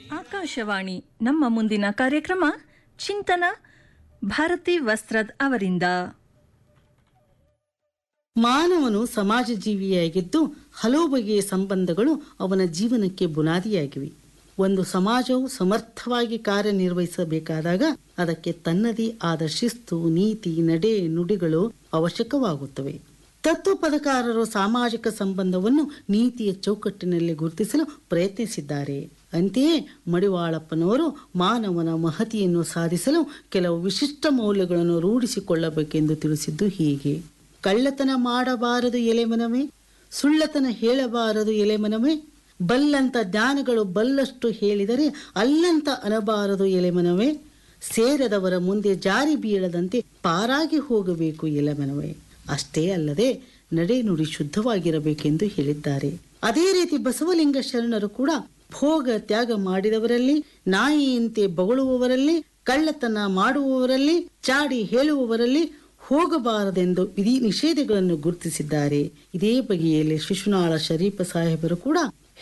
ಆಕಾಶವಾಣಿ ನಮ್ಮ ಮುಂದಿನ ಕಾರ್ಯಕ್ರಮ ಚಿಂತನ ಭಾರತಿ ವಸ್ತ್ರದ್ ಅವರಿಂದ ಮಾನವನು ಸಮಾಜ ಜೀವಿಯಾಗಿದ್ದು ಹಲವು ಬಗೆಯ ಸಂಬಂಧಗಳು ಅವನ ಜೀವನಕ್ಕೆ ಬುನಾದಿಯಾಗಿವೆ ಒಂದು ಸಮಾಜವು ಸಮರ್ಥವಾಗಿ ಕಾರ್ಯನಿರ್ವಹಿಸಬೇಕಾದಾಗ ಅದಕ್ಕೆ ತನ್ನದೇ ಆದ ಶಿಸ್ತು ನೀತಿ ನಡೆ ನುಡಿಗಳು ಅವಶ್ಯಕವಾಗುತ್ತವೆ ತತ್ವಪದಕಾರರು ಸಾಮಾಜಿಕ ಸಂಬಂಧವನ್ನು ನೀತಿಯ ಚೌಕಟ್ಟಿನಲ್ಲಿ ಗುರುತಿಸಲು ಪ್ರಯತ್ನಿಸಿದ್ದಾರೆ ಅಂತೆಯೇ ಮಡಿವಾಳಪ್ಪನವರು ಮಾನವನ ಮಹತಿಯನ್ನು ಸಾಧಿಸಲು ಕೆಲವು ವಿಶಿಷ್ಟ ಮೌಲ್ಯಗಳನ್ನು ರೂಢಿಸಿಕೊಳ್ಳಬೇಕೆಂದು ತಿಳಿಸಿದ್ದು ಹೀಗೆ ಕಳ್ಳತನ ಮಾಡಬಾರದು ಎಲೆಮನವೇ ಸುಳ್ಳತನ ಹೇಳಬಾರದು ಎಲೆಮನವೇ ಬಲ್ಲಂತ ಜ್ಞಾನಗಳು ಬಲ್ಲಷ್ಟು ಹೇಳಿದರೆ ಅಲ್ಲಂತ ಅನಬಾರದು ಎಲೆಮನವೇ ಸೇರದವರ ಮುಂದೆ ಜಾರಿ ಬೀಳದಂತೆ ಪಾರಾಗಿ ಹೋಗಬೇಕು ಎಲೆಮನವೇ ಅಷ್ಟೇ ಅಲ್ಲದೆ ನಡೆ ನುಡಿ ಶುದ್ಧವಾಗಿರಬೇಕೆಂದು ಹೇಳಿದ್ದಾರೆ ಅದೇ ರೀತಿ ಬಸವಲಿಂಗ ಶರಣರು ಕೂಡ ಭೋಗ ತ್ಯಾಗ ಮಾಡಿದವರಲ್ಲಿ ನಾಯಿಯಂತೆ ಬೊಗಳುವವರಲ್ಲಿ ಕಳ್ಳತನ ಮಾಡುವವರಲ್ಲಿ ಚಾಡಿ ಹೇಳುವವರಲ್ಲಿ ಹೋಗಬಾರದೆಂದು ವಿಧಿ ನಿಷೇಧಗಳನ್ನು ಗುರುತಿಸಿದ್ದಾರೆ ಇದೇ ಬಗೆಯಲ್ಲಿ ಶಿಶುನಾಳ ಶರೀಫ ಸಾಹೇಬರು ಕೂಡ